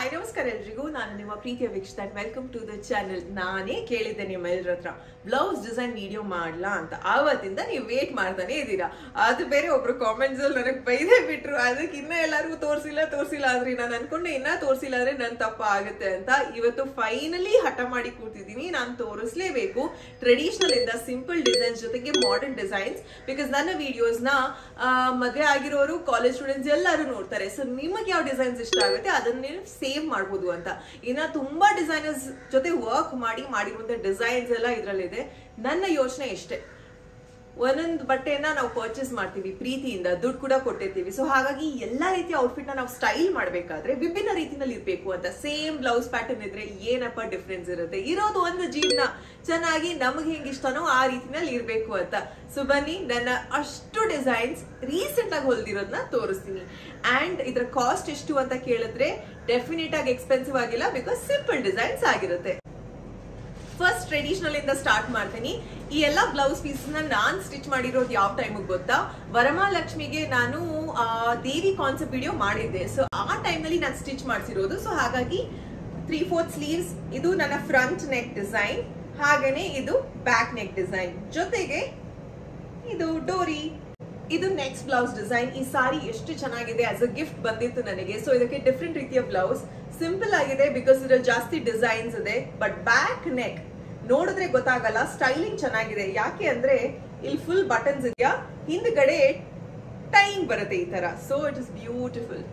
hi ನಮಸ್ಕಾರ ಎಲ್ರಿಗೂ ನಾನು ನಿಮ್ಮ ಪ್ರೀತಿಯ ವೀಕ್ಷಕ ವೆಲ್ಕಮ್ ಟು ದ ಚಾನೆಲ್ ನಾನೇ ಕೇಳಿದ್ದೆ ನಿಮ್ಮೆಲ್ಲರ ಹತ್ರ ಬ್ಲೌಸ್ ಡಿಸೈನ್ ವಿಡಿಯೋ ಮಾಡ್ಲಾ ಅಂತ ಆವತ್ತಿಂದ ನೀವು ವೇಟ್ ಮಾಡ್ತಾನೆ ಇದ್ದೀರಾ ಅದು ಬೇರೆ ಒಬ್ರು ಕಾಮೆಂಟ್ಸ್ ಅಲ್ಲಿ ನನಗೆ ಬೈದೇ ಬಿಟ್ರು ಅದಕ್ಕೆ ಇನ್ನ ಎಲ್ಲರಿಗೂ ತೋರಿಸಿಲ್ಲ ತೋರಿಸಿಲ್ಲ ಆದ್ರೆ ನಾನು ಅನ್ಕೊಂಡೆ ಇನ್ನ ತೋರಿಸಿಲ್ಲ ಅಂದ್ರೆ ನನ್ ತಪ್ಪ ಆಗುತ್ತೆ ಅಂತ ಇವತ್ತು ಫೈನಲಿ ಹಠ ಮಾಡಿ ಕೂತಿದ್ದೀನಿ ನಾನು ತೋರಿಸ್ಲೇಬೇಕು ಟ್ರೆಡಿಷನಲ್ ಇಂದ ಸಿಂಪಲ್ ಡಿಸೈನ್ಸ್ ಜೊತೆಗೆ ಮಾಡರ್ನ್ ಡಿಸೈನ್ಸ್ ಬಿಕಾಸ್ ನನ್ನ ವಿಡಿಯೋಸ್ ನ ಮದುವೆ ಆಗಿರೋರು ಕಾಲೇಜ್ ಸ್ಟೂಡೆಂಟ್ಸ್ ಎಲ್ಲರೂ ನೋಡ್ತಾರೆ ಸೊ ನಿಮಗೆ ಯಾವ ಡಿಸೈನ್ಸ್ ಇಷ್ಟ ಆಗುತ್ತೆ ಅದನ್ನ ನೀವು ಸೇವ್ ಮಾಡ್ಬೋದು ಅಂತ ಇನ್ನ ತುಂಬಾ ಡಿಸೈನರ್ಸ್ ಜೊತೆ ವರ್ಕ್ ಮಾಡಿ ಮಾಡಿರುವಂತ ಡಿಸೈನ್ಸ್ ಎಲ್ಲ ಇದ್ರಲ್ಲಿದೆ ನನ್ನ ಯೋಚನೆ ಇಷ್ಟೇ ಒಂದೊಂದು ಬಟ್ಟೆನ ನಾವು ಪರ್ಚೇಸ್ ಮಾಡ್ತೀವಿ ಪ್ರೀತಿಯಿಂದ ದುಡ್ಡು ಕೂಡ ಕೊಟ್ಟಿರ್ತೀವಿ ಸೊ ಹಾಗಾಗಿ ಎಲ್ಲಾ ರೀತಿಯ ಔಟ್ಫಿಟ್ ನ ನಾವು ಸ್ಟೈಲ್ ಮಾಡ್ಬೇಕಾದ್ರೆ ವಿಭಿನ್ನ ರೀತಿನಲ್ಲಿ ಇರ್ಬೇಕು ಅಂತ ಸೇಮ್ ಬ್ಲೌಸ್ ಪ್ಯಾಟರ್ನ್ ಇದ್ರೆ ಏನಪ್ಪ ಡಿಫ್ರೆನ್ಸ್ ಇರುತ್ತೆ ಇರೋದು ಒಂದು ಜೀವನ ಚೆನ್ನಾಗಿ ನಮಗೆ ಹೆಂಗ್ ಇಷ್ಟನೋ ಆ ರೀತಿನಲ್ಲಿ ಇರ್ಬೇಕು ಅಂತ ಸೊ ಬನ್ನಿ ನನ್ನ ಅಷ್ಟು ಡಿಸೈನ್ಸ್ ರೀಸೆಂಟ್ ಆಗಿ ಹೊಲ್ದಿರೋದನ್ನ ತೋರಿಸ್ತೀನಿ ಅಂಡ್ ಇದ್ರ ಕಾಸ್ಟ್ ಎಷ್ಟು ಅಂತ ಕೇಳಿದ್ರೆ ಡೆಫಿನೆಟ್ ಆಗಿ ಎಕ್ಸ್ಪೆನ್ಸಿವ್ ಆಗಿಲ್ಲ ಬಿಕಾಸ್ ಸಿಂಪಲ್ ಡಿಸೈನ್ಸ್ ಆಗಿರುತ್ತೆ ಫಸ್ಟ್ ಟ್ರೆಡಿಷನಲ್ ಇಂದ ಸ್ಟಾರ್ಟ್ ಮಾಡ್ತೀನಿ ಈ ಎಲ್ಲ ಬ್ಲೌಸ್ ಪೀಸ್ ನ ನಾನ್ ಸ್ಟಿಚ್ ಮಾಡಿರೋದು ಯಾವ ಟೈಮ್ ಗೊತ್ತಾ ವರಮಹಾಲಕ್ಷ್ಮಿಗೆ ನಾನು ಆ, ದೇವಿ ಕಾನ್ಸೆಪ್ಟ್ ವಿಡಿಯೋ ಮಾಡಿದ್ದೆ ಸೊ ಆ ಟೈಮ್ ನಲ್ಲಿ ನಾನು ಸ್ಟಿಚ್ ಮಾಡಿಸಿರೋದು ಸೊ ಹಾಗಾಗಿ ತ್ರೀ ಫೋರ್ತ್ ಸ್ಲೀವ್ಸ್ ಇದು ನನ್ನ ಫ್ರಂಟ್ ನೆಕ್ ಡಿಸೈನ್ ಹಾಗೇನೆ ಇದು ಬ್ಯಾಕ್ ನೆಕ್ ಡಿಸೈನ್ ಜೊತೆಗೆ ಇದು ಡೋರಿ ಇದು ನೆಕ್ಸ್ಟ್ ಬ್ಲೌಸ್ ಡಿಸೈನ್ ಈ ಸಾರಿ ಎಷ್ಟು ಚೆನ್ನಾಗಿದೆ ಆಸ್ ಅ ಗಿಫ್ಟ್ ಬಂದಿತ್ತು ನನಗೆ ಸೊ ಇದಕ್ಕೆ ಡಿಫ್ರೆಂಟ್ ರೀತಿಯ ಬ್ಲೌಸ್ ಸಿಂಪಲ್ ಆಗಿದೆ ಬಿಕಾಸ್ ಇದ್ರಲ್ಲಿ ಜಾಸ್ತಿ ಡಿಸೈನ್ಸ್ ಇದೆ ಬಟ್ ಬ್ಯಾಕ್ ನೆಕ್ ನೋಡಿದ್ರೆ ಗೊತ್ತಾಗಲ್ಲ ಸ್ಟೈಲಿಂಗ್ ಚೆನ್ನಾಗಿದೆ ಯಾಕೆ ಅಂದ್ರೆ ಇಲ್ಲಿ ಫುಲ್ ಬಟನ್ಸ್ ಇದೆಯಾ ಹಿಂದ್ಗಡೆ ಟೈಮ್ ಬರುತ್ತೆ ಈ ತರ ಸೊ ಇಟ್ ಇಸ್ ಬ್ಯೂಟಿಫುಲ್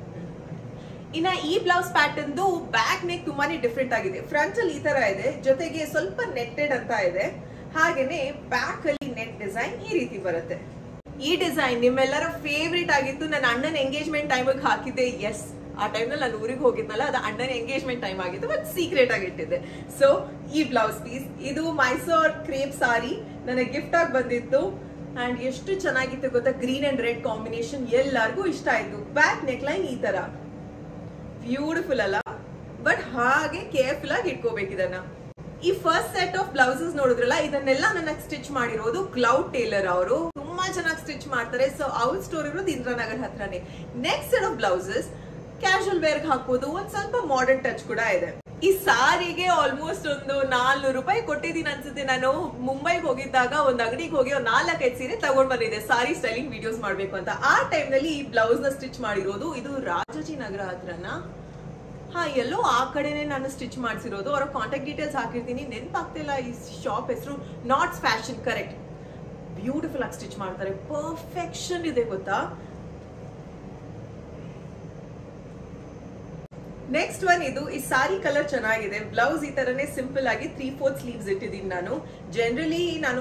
ಇನ್ನ ಈ ಬ್ಲೌಸ್ ಪ್ಯಾಟರ್ನ್ ಬ್ಯಾಕ್ ನೆಕ್ ತುಂಬಾನೇ ಡಿಫ್ರೆಂಟ್ ಆಗಿದೆ ಫ್ರಂಟ್ ಅಲ್ಲಿ ಈ ತರ ಇದೆ ಜೊತೆಗೆ ಸ್ವಲ್ಪ ನೆಟ್ಟೆಡ್ ಅಂತ ಇದೆ ಹಾಗೇನೆ ಬ್ಯಾಕ್ ಅಲ್ಲಿ ನೆಟ್ ಡಿಸೈನ್ ಈ ರೀತಿ ಬರುತ್ತೆ ಈ ಡಿಸೈನ್ ನಿಮ್ಮೆಲ್ಲರ ಫೇವ್ರೇಟ್ ಆಗಿತ್ತು ನನ್ನ ಅಣ್ಣನ ಎಂಗೇಜ್ಮೆಂಟ್ ಟೈಮಿಗೆ ಹಾಕಿದ್ದೆ ಎಸ್ ಆ ಟೈಮ್ನಲ್ಲಿ ನಾನು ಊರಿಗೆ ಹೋಗಿದ್ನಲ್ಲ ಅದು ಅಣ್ಣನ ಎಂಗೇಜ್ಮೆಂಟ್ ಟೈಮ್ ಆಗಿತ್ತು ಬಟ್ ಸೀಕ್ರೆಟ್ ಆಗಿ ಇಟ್ಟಿದ್ದೆ ಸೊ ಈ ಬ್ಲೌಸ್ ಪೀಸ್ ಇದು ಮೈಸೂರ್ ಕ್ರೇಪ್ ಸಾರಿ ನನಗೆ ಗಿಫ್ಟ್ ಆಗಿ ಬಂದಿತ್ತು ಅಂಡ್ ಎಷ್ಟು ಚೆನ್ನಾಗಿತ್ತು ಗೊತ್ತಾ ಗ್ರೀನ್ ಅಂಡ್ ರೆಡ್ ಕಾಂಬಿನೇಷನ್ ಎಲ್ಲರಿಗೂ ಇಷ್ಟ ಆಯ್ತು ಬ್ಯಾಕ್ ನೆಕ್ ಲೈನ್ ಈ ತರ ಬ್ಯೂಟಿಫುಲ್ ಅಲ್ಲ ಬಟ್ ಹಾಗೆ ಕೇರ್ಫುಲ್ ಆಗಿ ಇಟ್ಕೋಬೇಕು ಇದನ್ನ ಈ ಫಸ್ಟ್ ಸೆಟ್ ಆಫ್ ಬ್ಲೌಸಸ್ ನೋಡಿದ್ರಲ್ಲ ಇದನ್ನೆಲ್ಲ ನನಗೆ ಸ್ಟಿಚ್ ಮಾಡಿರೋದು ಕ್ಲೌಡ್ ಟೇಲರ್ ಅವರು ತುಂಬಾ ಚೆನ್ನಾಗಿ ಸ್ಟಿಚ್ ಮಾಡ್ತಾರೆ ಸೊ ಅವ್ರ ಸ್ಟೋರ್ ಇರೋದು ಇಂದ್ರಾನಗರ್ ಹತ್ರನೇ next set of blouses casual wear ಹಾಕೋದು ಒಂದ್ ಸ್ವಲ್ಪ ಮಾಡರ್ನ್ ಟಚ್ ಕೂಡ ಇದೆ ಈ ಸಾರಿಗೆ ಆಲ್ಮೋಸ್ಟ್ ಒಂದು ನಾಲ್ನೂರು ರೂಪಾಯಿ ಕೊಟ್ಟಿದ್ದೀನಿ ಅನ್ಸುತ್ತೆ ನಾನು ಮುಂಬೈಗೆ ಹೋಗಿದ್ದಾಗ ಒಂದ್ ಅಂಗಡಿಗೆ ಹೋಗಿ ಒಂದ್ ನಾಲ್ಕೈದು ಸೀರೆ ತಗೊಂಡ್ ಬಂದಿದ್ದೆ ಸಾರಿ ಸ್ಟೈಲಿಂಗ್ ವಿಡಿಯೋಸ್ ಮಾಡ್ಬೇಕು ಅಂತ ಆ ಟೈಮ್ ನಲ್ಲಿ ಈ ಬ್ಲೌಸ್ ನ ಸ್ಟಿಚ್ ಮಾಡಿರೋದು ಇದು ರಾಜಾಜಿನಗರ ಹತ್ರನ ಹಾ ಎಲ್ಲೋ ಆ ಕಡೆನೆ ನಾನು ಸ್ಟಿಚ್ ಮಾಡಿಸಿರೋದು ಅವರ ಕಾಂಟ್ಯಾಕ್ಟ್ ಡೀಟೇಲ್ಸ್ ಹಾಕಿರ್ತೀನಿ ನೆನಪಾಗ್ತಿಲ್ಲ ಈ ಶಾಪ್ ಹೆಸರು ನಾಟ್ಸ್ ಫ್ಯಾಷನ್ ಕರೆಕ್ಟ್ ಬ್ಯೂಟಿಫುಲ್ ಆಗಿ ಸ್ಟಿಚ್ ಮಾಡ್ತಾರೆ ಪರ್ಫೆಕ್ಷನ್ ಇದೆ ಗೊತ್ತಾ ನೆಕ್ಸ್ಟ್ ಒನ್ ಇದು ಈ ಸಾರಿ ಕಲರ್ ಚೆನ್ನಾಗಿದೆ ಬ್ಲೌಸ್ ಈ ತರನೇ ಸಿಂಪಲ್ ಆಗಿ ತ್ರೀ ಫೋರ್ತ್ ಸ್ಲೀವ್ಸ್ ಇಟ್ಟಿದ್ದೀನಿ ನಾನು ಜನರಲಿ ನಾನು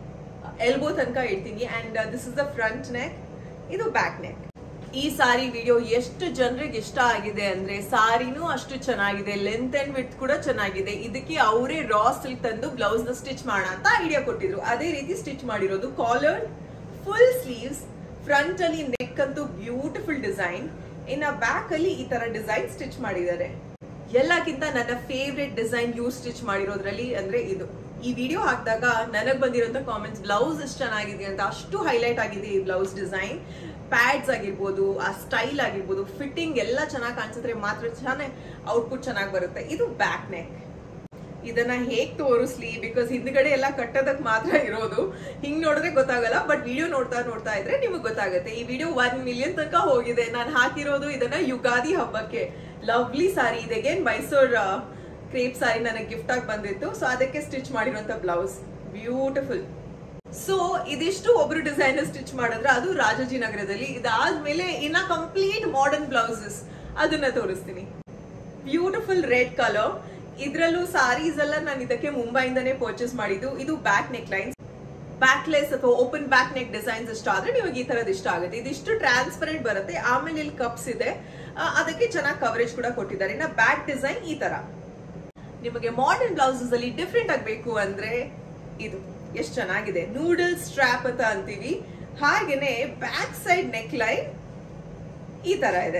ಎಲ್ಬೋ ತನಕ ಇಡ್ತೀನಿ and this is the front neck ಇದು ಬ್ಯಾಕ್ ನೆಕ್ ಈ ಸಾರಿ ವಿಡಿಯೋ ಎಷ್ಟು ಜನರಿಗೆ ಇಷ್ಟ ಆಗಿದೆ ಅಂದ್ರೆ ಸಾರಿನೂ ಅಷ್ಟು ಚೆನ್ನಾಗಿದೆ ಲೆಂತ್ ಅಂಡ್ ವಿತ್ ಕೂಡ ಚೆನ್ನಾಗಿದೆ ಇದಕ್ಕೆ ಅವರೇ ರಾ ಸಿಲ್ಕ್ ತಂದು ಬ್ಲೌಸ್ ನ ಸ್ಟಿಚ್ ಮಾಡೋಣ ಅಂತ ಐಡಿಯಾ ಕೊಟ್ಟಿದ್ರು ಅದೇ ರೀತಿ ಸ್ಟಿಚ್ ಮಾಡಿರೋದು ಕಾಲರ್ ಫುಲ್ ಸ್ಲೀವ್ಸ್ ಫ್ರಂಟ್ ಅಲ್ಲಿ ನೆಕ್ ಅಂತೂ ಬ್ಯೂಟಿಫುಲ್ ಡಿಸೈನ್ ಇನ್ನ ಬ್ಯಾಕ್ ಅಲ್ಲಿ ಈ ತರ ಡಿಸೈನ್ ಸ್ಟಿಚ್ ಮಾಡಿದ್ದಾರೆ ಎಲ್ಲಕ್ಕಿಂತ ನನ್ನ ಫೇವ್ರೆಟ್ ಡಿಸೈನ್ ಯೂ ಸ್ಟಿಚ್ ಮಾಡಿರೋದ್ರಲ್ಲಿ ಅಂದ್ರೆ ಇದು ಈ ವಿಡಿಯೋ ಹಾಕಿದಾಗ ನನಗ್ ಬಂದಿರೋಂಥ ಕಾಮೆಂಟ್ಸ್ ಬ್ಲೌಸ್ ಎಷ್ಟು ಚೆನ್ನಾಗಿದೆ ಅಂತ ಅಷ್ಟು ಹೈಲೈಟ್ ಆಗಿದೆ ಈ ಬ್ಲೌಸ್ ಡಿಸೈನ್ ಪ್ಯಾಡ್ಸ್ ಆಗಿರ್ಬೋದು ಆ ಸ್ಟೈಲ್ ಆಗಿರ್ಬೋದು ಫಿಟ್ಟಿಂಗ್ ಎಲ್ಲ ಚೆನ್ನಾಗಿ ಕಾಣಿಸಿದ್ರೆ ಮಾತ್ರ ಚೆನ್ನಾಗಿ ಔಟ್ಪುಟ್ ಚೆನ್ನಾಗಿ ಬರುತ್ತೆ ಇದು ಬ್ಯಾಕ್ ನೆಕ್ ಇದನ್ನ ಹೇಗ್ ತೋರಿಸ್ಲಿ ಬಿಕಾಸ್ ಹಿಂದ್ಗಡೆ ಎಲ್ಲ ಕಟ್ಟೋದಕ್ ಮಾತ್ರ ಇರೋದು ಹಿಂಗ್ ನೋಡಿದ್ರೆ ಗೊತ್ತಾಗಲ್ಲ ಬಟ್ ವಿಡಿಯೋ ನೋಡ್ತಾ ನೋಡ್ತಾ ಇದ್ರೆ ನಿಮಗೆ ಗೊತ್ತಾಗುತ್ತೆ ಈ ವಿಡಿಯೋ ಒನ್ ಮಿಲಿಯನ್ ತನಕ ಹೋಗಿದೆ ನಾನು ಹಾಕಿರೋದು ಇದನ್ನ ಯುಗಾದಿ ಹಬ್ಬಕ್ಕೆ ಲವ್ಲಿ ಸಾರಿ ಇದೆಗೆ ಮೈಸೂರ್ ಕ್ರೇಪ್ ಸಾರಿ ನನಗೆ ಗಿಫ್ಟ್ ಆಗಿ ಬಂದಿತ್ತು ಸೊ ಅದಕ್ಕೆ ಸ್ಟಿಚ್ ಮಾಡಿರುವಂತ ಬ್ಲೌಸ್ ಬ್ಯೂಟಿಫುಲ್ ಸೊ ಇದಿಷ್ಟು ಒಬ್ರು ಡಿಸೈನರ್ ಸ್ಟಿಚ್ ಮಾಡಿದ್ರೆ ಅದು ರಾಜಾಜಿನಗರದಲ್ಲಿ ಇದಾದ್ಮೇಲೆ ಇನ್ನ ಕಂಪ್ಲೀಟ್ ಮಾಡರ್ನ್ ಬ್ಲೌಸಸ್ ಅದನ್ನ ತೋರಿಸ್ತೀನಿ ಬ್ಯೂಟಿಫುಲ್ ರೆಡ್ ಕಲರ್ ಇದ್ರಲ್ಲೂ ಸಾರೀಸ್ ಎಲ್ಲ ನಾನು ಇದಕ್ಕೆ ಮುಂಬೈಯಿಂದನೇ ಪರ್ಚೇಸ್ ಮಾಡಿದ್ದು ಇದು back neck lines backless ಅಥವಾ ಓಪನ್ ಬ್ಯಾಕ್ ನೆಕ್ ಡಿಸೈನ್ಸ್ ಇಷ್ಟ ಆದ್ರೆ ನಿಮಗೆ ಈ ತರದ್ ಇಷ್ಟ ಆಗುತ್ತೆ ಇದಿಷ್ಟು ಟ್ರಾನ್ಸ್ಪರೆಂಟ್ ಬರುತ್ತೆ ಆಮೇಲೆ ಇಲ್ಲಿ ಕಪ್ಸ್ ಇದೆ ಆ, ಅದಕ್ಕೆ ಚೆನ್ನಾಗಿ ಕವರೇಜ್ ಕೂಡ ಕೊಟ್ಟಿದ್ದಾರೆ ಇನ್ನ ಬ್ಯಾಕ್ ಡಿಸೈನ್ ಈ ತರ ನಿಮಗೆ ಮಾಡರ್ನ್ ಬ್ಲೌಸಸ್ ಅಲ್ಲಿ ಡಿಫ್ರೆಂಟ್ ಆಗಬೇಕು ಅಂದ್ರೆ ಇದು ಎಷ್ಟು ಚೆನ್ನಾಗಿದೆ ನೂಡಲ್ ಸ್ಟ್ರಾಪ್ ಅಂತ ಅಂತೀವಿ ಹಾಗೇನೆ ಬ್ಯಾಕ್ ಸೈಡ್ ನೆಕ್ ಲೈನ್ ಈ ತರ ಇದೆ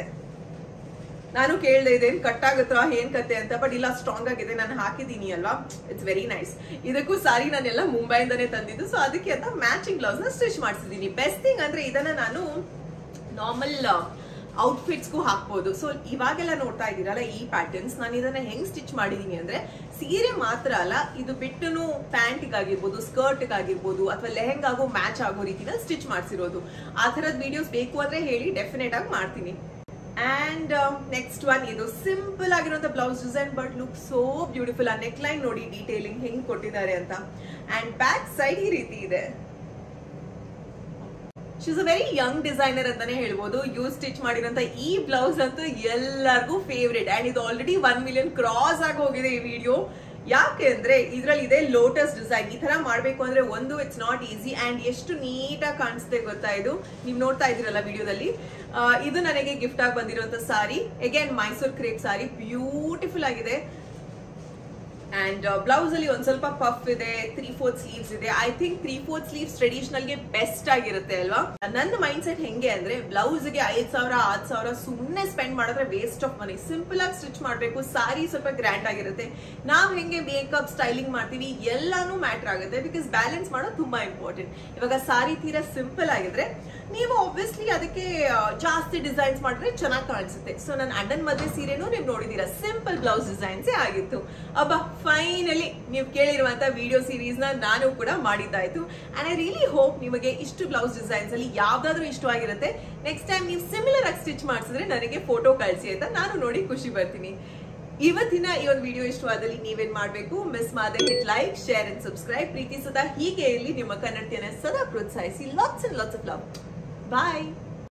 ನಾನು ಕೇಳ್ದೆ ಇದೇನ್ ಕಟ್ ಆಗುತ್ತಾ ಏನ್ ಕತೆ ಅಂತ ಬಟ್ ಇಲ್ಲ ಸ್ಟ್ರಾಂಗ್ ಆಗಿದೆ ನಾನು ಹಾಕಿದೀನಿ ಅಲ್ವಾ ಇಟ್ಸ್ ವೆರಿ ನೈಸ್ ಇದಕ್ಕೂ ಸಾರಿ ನಾನೆಲ್ಲ ಮುಂಬೈಯಿಂದಾನೇ ತಂದಿದ್ದು ಸೊ ಅದಕ್ಕೆ ಅಂತ ಮ್ಯಾಚಿಂಗ್ ಬ್ಲೌಸ್ ನ ಸ್ಟಿಚ್ ಮಾಡಿಸಿದೀನಿ ಬೆಸ್ಟ್ ಥಿಂಗ್ ಅಂದ್ರೆ ಇದನ್ನ ನಾನು ನಾರ್ಮಲ್ ಔಟ್ಫಿಟ್ಸ್ಗೂ ಹಾಕ್ಬೋದು ಸೊ ಇವಾಗೆಲ್ಲ ನೋಡ್ತಾ ಇದ್ದೀರಲ್ಲ ಈ ಪ್ಯಾಟರ್ನ್ಸ್ ನಾನು ಇದನ್ನ ಹೆಂಗ್ ಸ್ಟಿಚ್ ಮಾಡಿದೀನಿ ಅಂದ್ರೆ ಸೀರೆ ಮಾತ್ರ ಅಲ್ಲ ಇದು ಬಿಟ್ಟನು ಪ್ಯಾಂಟ್ಗಾಗಿರ್ಬೋದು ಸ್ಕರ್ಟ್ಗಾಗಿರ್ಬೋದು ಅಥವಾ ಲೆಹೆಂಗಾಗೂ ಮ್ಯಾಚ್ ಆಗೋ ರೀತಿನಲ್ಲಿ ಸ್ಟಿಚ್ ಮಾಡಿಸಿರೋದು ಆ ಥರದ ವಿಡಿಯೋಸ್ ಬೇಕು ಅಂದ್ರೆ ಹೇಳಿ ಡೆಫಿನೆಟ್ ಆಗಿ ಮಾಡ್ತೀನಿ ಅಂಡ್ ನೆಕ್ಸ್ಟ್ ಒನ್ ಇದು ಸಿಂಪಲ್ ಆಗಿರುವಂತ blouse design but look so beautiful ಆ ನೆಕ್ ಲೈನ್ ನೋಡಿ ಡೀಟೇಲಿಂಗ್ ಹೆಂಗ್ ಕೊಟ್ಟಿದ್ದಾರೆ ಅಂತ ಅಂಡ್ ಬ್ಯಾಕ್ ಸೈಡ್ ಈ ರೀತಿ ಇದೆ she's a very young designer ಅಂತಾನೆ ಹೇಳ್ಬೋದು ಯೂ ಸ್ಟಿಚ್ ಮಾಡಿರೋಂತ ಈ ಬ್ಲೌಸ್ ಅಂತೂ ಎಲ್ಲರಿಗೂ ಫೇವ್ರೇಟ್ ಅಂಡ್ ಇದು ಆಲ್ರೆಡಿ ಒನ್ ಮಿಲಿಯನ್ ಕ್ರಾಸ್ ಆಗಿ ಹೋಗಿದೆ ಈ ವಿಡಿಯೋ ಯಾಕೆ ಅಂದ್ರೆ ಇದ್ರಲ್ಲಿ ಇದೆ ಲೋಟಸ್ ಡಿಸೈನ್ ಈ ತರ ಮಾಡ್ಬೇಕು ಅಂದ್ರೆ ಒಂದು ಇಟ್ಸ್ ನಾಟ್ ಈಸಿ ಅಂಡ್ ಎಷ್ಟು ನೀಟಾಗಿ ಕಾಣಿಸುತ್ತೆ ಗೊತ್ತಾ ಇದು ನೀವು ನೋಡ್ತಾ ಇದ್ದೀರಲ್ಲ ವಿಡಿಯೋದಲ್ಲಿ ಇದು ನನಗೆ ಗಿಫ್ಟ್ ಆಗಿ ಬಂದಿರುವಂತ sari again Mysore crepe sari beautiful ಆಗಿದೆ ಅಂಡ್ ಬ್ಲೌಸ್ ಅಲ್ಲಿ ಒಂದ್ ಸ್ವಲ್ಪ ಪಫ್ ಇದೆ ತ್ರೀ ಫೋರ್ತ್ ಸ್ಲೀವ್ಸ್ ಇದೆ I think three fourth sleeves traditional ಗೆ ಬೆಸ್ಟ್ ಆಗಿರುತ್ತೆ ಅಲ್ವಾ ನನ್ನ ಮೈಂಡ್ ಸೆಟ್ ಹೆಂಗೆ ಅಂದ್ರೆ ಬ್ಲೌಸ್ ಗೆ ಐದ್ ಸಾವಿರ ಆರ್ ಸಾವಿರ ಸುಮ್ಮನೆ ಸ್ಪೆಂಡ್ ಮಾಡಿದ್ರೆ ವೇಸ್ಟ್ ಆಫ್ ಮನಿ ಸಿಂಪಲ್ ಆಗಿ ಸ್ಟಿಚ್ ಮಾಡಬೇಕು ಸಾರಿ ಸ್ವಲ್ಪ ಗ್ರ್ಯಾಂಡ್ ಆಗಿರುತ್ತೆ ನಾವ್ ಹೆಂಗೆ ಮೇಕಪ್ ಸ್ಟೈಲಿಂಗ್ ಮಾಡ್ತೀವಿ ಎಲ್ಲಾನು ಮ್ಯಾಟರ್ ಆಗುತ್ತೆ ಬಿಕಾಸ್ ಬ್ಯಾಲೆನ್ಸ್ ಮಾಡೋದು ತುಂಬಾ ಇಂಪಾರ್ಟೆಂಟ್ ಇವಾಗ ಸಾರಿ ತೀರಾ ಸಿಂಪಲ್ ಆಗಿದ್ರೆ ನೀವು ಆಬ್ವಿಯಸ್ಲಿ ಅದಕ್ಕೆ ಜಾಸ್ತಿ ಡಿಸೈನ್ಸ್ ಮಾಡಿದ್ರೆ ಚೆನ್ನಾಗಿ ಕಾಣಿಸುತ್ತೆ ಸೊ ನನ್ನ ಅಣ್ಣನ ಮದುವೆ ಸೀರೆನೂ ನೀವು ನೋಡಿದೀರಾ ಸಿಂಪಲ್ ಬ್ಲೌಸ್ ಡಿಸೈನ್ಸೇ ಆಗಿತ್ತು ಅಬ್ಬ ಫೈನಲಿ ನೀವು ಕೇಳಿರುವಂತ ವಿಡಿಯೋ ಸೀರೀಸ್ ನ ನಾನು ಕೂಡ ಮಾಡಿದ್ದಾಯ್ತು ಅಂಡ್ ಐ ರಿಯಲಿ ಹೋಪ್ ನಿಮಗೆ ಇಷ್ಟು ಬ್ಲೌಸ್ ಡಿಸೈನ್ಸ್ ಅಲ್ಲಿ ಯಾವ್ದಾದ್ರು ಇಷ್ಟವಾಗಿರುತ್ತೆ ನೆಕ್ಸ್ಟ್ ಟೈಮ್ ನೀವು ಸಿಮಿಲರ್ ಆಗಿ ಸ್ಟಿಚ್ ಮಾಡಿಸಿದ್ರೆ ನನಗೆ ಫೋಟೋ ಕಳಿಸಿ ಅಂತ ನಾನು ನೋಡಿ ಖುಷಿ ಬರ್ತೀನಿ ಇವತ್ತಿನ ಈ ಒಂದು ವಿಡಿಯೋ ಇಷ್ಟವಾದಲ್ಲಿ ನೀವೇನ್ ಮಾಡ್ಬೇಕು ಮಿಸ್ ಮಾಡದೆ hit like share and subscribe ಪ್ರೀತಿ ಸದಾ ಹೀಗೆ ಇರಲಿ ನಿಮ್ಮ ಕನ್ನಡತಿಯನ್ನ ಸದಾ ಪ್ರೋತ್ಸಾಹಿಸಿ lots and lots of love bye